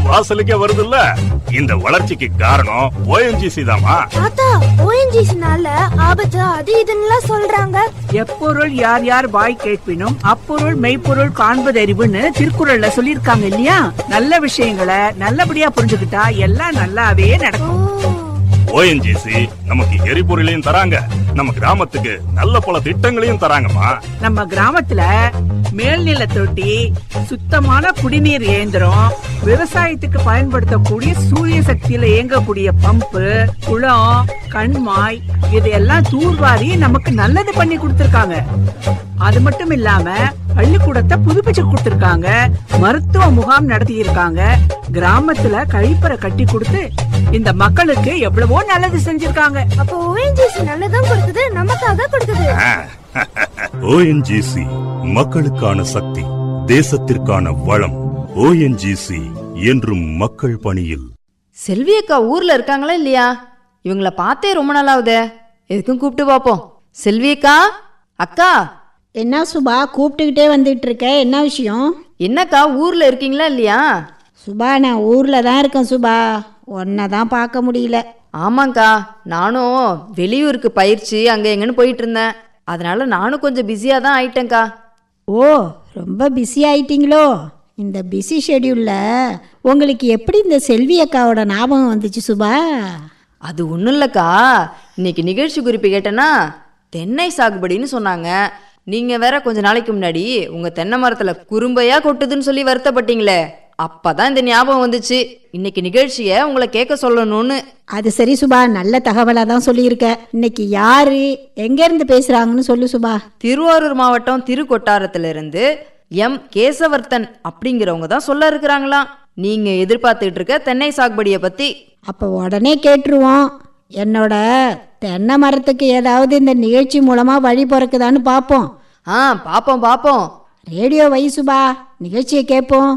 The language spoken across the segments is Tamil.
வாசலுக்கே வருதுல்ல இந்த வளர்ச்சிக்கு காரணம் ஓஎன்ஜிசி தாமா தாத்தா ஓஎன்ஜிசினால ஆபத்து அது இதுன்னுலாம் சொல்றாங்க எப்பொருள் யார் யார் வாய் கேட்பினும் அப்பொருள் மெய்ப்பொருள் காண்பதறிவுன்னு திருக்குறள்ல சொல்லியிருக்காங்க இல்லையா நல்ல விஷயங்களை நல்லபடியா புரிஞ்சுக்கிட்டா எல்லாம் நல்லாவே ஓ நடக்கும் ஓஎன்ஜிசி நமக்கு எரிபொருளையும் தராங்க நம்ம கிராமத்துக்கு நல்ல பல திட்டங்களையும் தராங்கம்மா நம்ம கிராமத்துல மேல்நில தொட்டி சுத்தமான குடிநீர் இயந்திரம் விவசாயத்துக்கு பயன்படுத்தக்கூடிய சூரிய சக்தியில இயங்கக்கூடிய பம்பு குளம் கண்மாய் இதையெல்லாம் தூர்வாரி நமக்கு நல்லது பண்ணி கொடுத்திருக்காங்க அது மட்டும் இல்லாம பள்ளிக்கூடத்தை புதுப்பிச்சு கொடுத்திருக்காங்க மருத்துவ முகாம் நடத்தி இருக்காங்க கிராமத்துல கழிப்பறை கட்டி கொடுத்து இந்த மக்களுக்கு எவ்வளவோ நல்லது செஞ்சிருக்காங்க அப்போ ஓஎன்ஜிசி நல்லதும் கொடுக்குது நமக்காக கொடுக்குது ஓஎன்ஜிசி மக்களுக்கான சக்தி தேசத்திற்கான வளம் ஓஎன்ஜிசி என்றும் மக்கள் பணியில் செல்வி அக்கா ஊர்ல இருக்காங்களா இல்லையா இவங்கள பார்த்தே ரொம்ப நாளாவுதே எதுக்கும் கூப்பிட்டு பார்ப்போம் செல்வி அக்கா அக்கா என்ன சுபா கூப்பிட்டுக்கிட்டே வந்துட்டு இருக்க என்ன விஷயம் என்னக்கா ஊர்ல இருக்கீங்களா இல்லையா சுபா நான் ஊரில் தான் இருக்கேன் சுபா உன்னை தான் பார்க்க முடியல ஆமாங்க்கா நானும் வெளியூருக்கு பயிற்சி அங்கே எங்கன்னு போயிட்டு இருந்தேன் அதனால நானும் கொஞ்சம் பிஸியாக தான் ஆயிட்டேங்க்கா ஓ ரொம்ப பிஸி ஆயிட்டீங்களோ இந்த பிஸி ஷெடியூலில் உங்களுக்கு எப்படி இந்த செல்வி அக்காவோட ஞாபகம் வந்துச்சு சுபா அது ஒன்றும் இல்லைக்கா இன்னைக்கு நிகழ்ச்சி குறிப்பு கேட்டேன்னா தென்னை சாகுபடின்னு சொன்னாங்க நீங்கள் வேற கொஞ்ச நாளைக்கு முன்னாடி உங்கள் தென்னை மரத்தில் குறும்பையாக கொட்டுதுன்னு சொல்லி வருத்தப்பட்டீங்களே அப்பதான் இந்த ஞாபகம் வந்துச்சு இன்னைக்கு நிகழ்ச்சியை உங்களை கேட்க சொல்லணும்னு அது சரி சுபா நல்ல தகவலாக தான் சொல்லியிருக்க இன்னைக்கு யாரு எங்கேருந்து பேசுகிறாங்கன்னு சொல்லு சுபா திருவாரூர் மாவட்டம் திருக்கொட்டாரத்திலிருந்து எம் கேசவர்த்தன் அப்படிங்கிறவங்க தான் சொல்ல இருக்கிறாங்களாம் நீங்க எதிர்பார்த்துட்டு இருக்க தென்னை சாகுபடியை பத்தி அப்போ உடனே கேட்டுருவோம் என்னோட தென்னை மரத்துக்கு ஏதாவது இந்த நிகழ்ச்சி மூலமாக வழி பிறக்குதான்னு பார்ப்போம் ஆ பாப்போம் பாப்போம் ரேடியோ வை சுபா நிகழ்ச்சியை கேட்போம்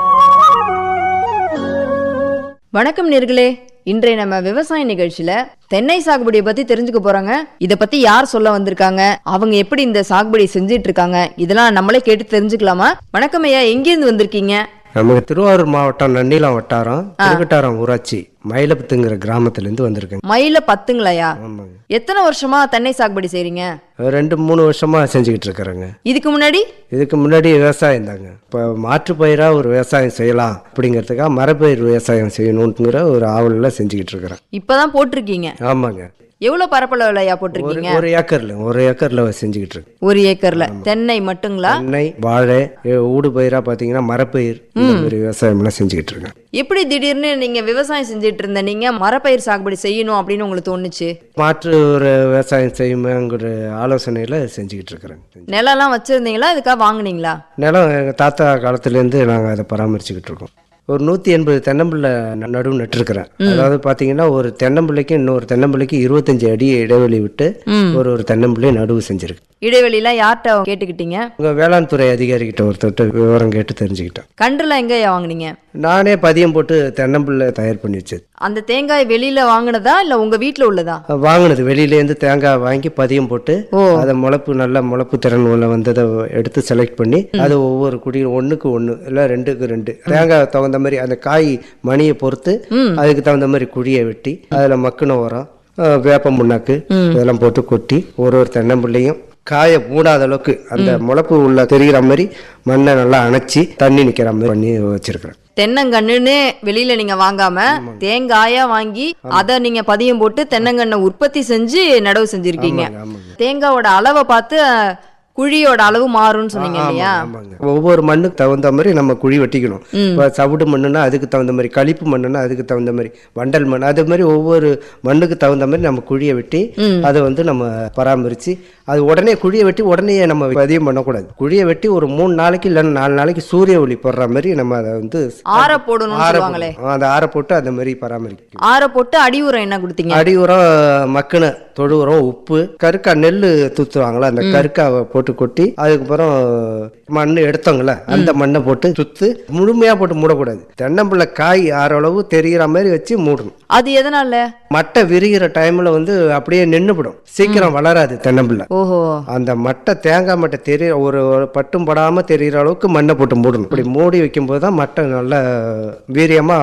வணக்கம் நேர்களே இன்றைய நம்ம விவசாய நிகழ்ச்சியில தென்னை சாகுபடியை பத்தி தெரிஞ்சுக்க போறாங்க இத பத்தி யார் சொல்ல வந்திருக்காங்க அவங்க எப்படி இந்த சாகுபடி செஞ்சிட்டு இருக்காங்க இதெல்லாம் நம்மளே கேட்டு தெரிஞ்சுக்கலாமா வணக்கம் ஐயா எங்கிருந்து வந்திருக்கீங்க நமக்கு திருவாரூர் மாவட்டம் நன்னிலம் வட்டாரம் திருவட்டாரம் ஊராட்சி மயிலப்புத்துங்கிற கிராமத்துலேருந்து வந்திருக்கேங்க மயில பத்துங்களையா ஆமாங்க எத்தனை வருஷமா தென்னை சாகுபடி செய்றீங்க ரெண்டு மூணு வருஷமா செஞ்சுக்கிட்டு இருக்கிறேங்க இதுக்கு முன்னாடி இதுக்கு முன்னாடி விவசாயம் தாங்க இப்போ மாற்று பயிராக ஒரு விவசாயம் செய்யலாம் அப்படிங்கிறதுக்காக மரப்பயிர் விவசாயம் செய்யணுங்கிற ஒரு ஆவலில் செஞ்சுக்கிட்டு இருக்கிறேன் இப்பதான் போட்டிருக்கீங்க ஆமாங்க எவ்வளவு பரப்பளவுல ஐயா ஒரு போட்டிருக்கீங்க ஒரு ஏக்கர்ல ஒரு ஏக்கர்ல செஞ்சுக்கிட்டு இருக்கேன் ஒரு ஏக்கர்ல தென்னை மட்டுங்களா தென்னை வாழை எ, ஊடு பயிராக பார்த்தீங்கன்னா மரப்பயிர் இந்த மாதிரி விவசாயம்லாம் செஞ்சுக்கிட்டு இருக்கேன் எப்படி திடீர்னு நீங்க விவசாயம் செஞ்சுட்டு இருந்த நீங்க மரப்பயிர் சாகுபடி செய்யணும் அப்படின்னு உங்களுக்கு தோணுச்சு மாற்று ஒரு விவசாயம் செய்யுமாங்கிற ஆலோசனையில் செஞ்சுக்கிட்டு இருக்கிறேன் நிலம்லாம் வச்சிருந்தீங்களா இதுக்காக வாங்குனீங்களா நிலம் எங்கள் தாத்தா காலத்துலேருந்து நாங்கள் அதை பராமரிச்சுக்கிட்டு இருக்கோம் ஒரு நூற்றி எண்பது தென்னம்பிள்ளை ந- நடுவு நட்டுருக்கிறேன் அதாவது பார்த்தீங்கன்னா ஒரு தென்னம்பிள்ளைக்கு இன்னொரு தென்னம்பிள்ளைக்கு இருபத்தஞ்சு அடி இடைவெளி விட்டு ஒரு ஒரு தென்னம்பிள்ளை நடுவு செஞ்சுருக்கு இடைவெளிலாம் யார்கிட்ட கேட்டுக்கிட்டீங்க உங்கள் வேளாண் துறை அதிகாரிகிட்ட ஒருத்தர்கிட்ட விவரம் கேட்டு தெரிஞ்சுக்கிட்டேன் கன்றுலாம் எங்க ஐயா வாங்குனீங்க நானே பதியம் போட்டு தென்னம்பிள்ளை தயார் பண்ணி வச்சது அந்த தேங்காய் வெளியில வாங்குனதா இல்ல உங்க வீட்ல உள்ளதா வாங்கினது வெளியிலேருந்து தேங்காய் வாங்கி பதியம் போட்டு அதை முளப்பு நல்ல முளப்பு திறன் உள்ள வந்ததை எடுத்து செலக்ட் பண்ணி அது ஒவ்வொரு குடியும் ஒண்ணுக்கு ஒண்ணு இல்ல ரெண்டுக்கு ரெண்டு தேங்காய் தகுந்த மாதிரி அந்த காய் மணியை பொறுத்து அதுக்கு தகுந்த மாதிரி குழியை வெட்டி அதுல மக்குன உரம் அஹ், வேப்ப முன்னாக்கு இதெல்லாம் போட்டு கொட்டி ஒரு ஒரு தென்னம்பிள்ளையும் காய மூடாத அளவுக்கு அந்த முளப்பு உள்ள தெரிகிற மாதிரி மண்ணை நல்லா அணைச்சி தண்ணி நிக்கிற மாதிரி பண்ணி வச்சிருக்கிறேன் தென்னங்கன்றுன்னு வெளியில நீங்க வாங்காம தேங்காயா வாங்கி அத நீங்க பதியம் போட்டு தென்னங்கண்ணை உற்பத்தி செஞ்சு நடவு செஞ்சிருக்கீங்க தேங்காயோட அளவை பார்த்து அஹ், குழியோட அளவு மாறும்னு சொன்னீங்க இல்லையா ஆமாங்க ஒவ்வொரு மண்ணுக்கு தகுந்த மாதிரி நம்ம குழி வெட்டிக்கணும் இப்போ சவுடு மண்ணுனா அதுக்கு தகுந்த மாதிரி களிப்பு மண்ணுனா அதுக்கு தகுந்த மாதிரி வண்டல் மண் அது மாதிரி ஒவ்வொரு மண்ணுக்கு தகுந்த மாதிரி நம்ம குழியை வெட்டி அதை வந்து நம்ம பராமரித்து அது உடனே குழியை வெட்டி உடனே நம்ம பதியம் பண்ணக்கூடாது குழியை வெட்டி ஒரு மூணு நாளைக்கு இல்லைன்னா நாலு நாளைக்கு சூரிய ஒளி போடுற மாதிரி நம்ம அதை வந்து ஆற போடணும்னு ஆற சொல்லுவாங்களே போடணும். அந்த ஆற போட்டு அந்த மாதிரி பராமரிக்கணும் ஆற போட்டு அடி உரம் என்ன கொடுத்தீங்க அடி உரம் மக்கின தொழு உரம் உப்பு கருக்கா நெல் துத்துவாங்களா அந்த கருக்கா போட்டு கொட்டி அதுக்கப்புறம் மண் எடுத்தோங்கள அந்த மண்ணை போட்டு சுத்து முழுமையா போட்டு மூடக்கூடாது தென்னம்பிள்ளை காய் ஆற அளவு தெரிகிற மாதிரி வச்சு மூடணும் அது எதனால மட்டை விரிகிற டைம்ல வந்து அப்படியே நின்றுபிடும் சீக்கிரம் வளராது தென்னம்பிள்ளை ஓஹோ அந்த மட்டை தேங்காய் மட்டை தெரிய ஒரு ஒரு பட்டும் படாம தெரிகிற அளவுக்கு மண்ணை போட்டு மூடணும் இப்படி மூடி வைக்கும்போது தான் மட்டை நல்ல வீரியமா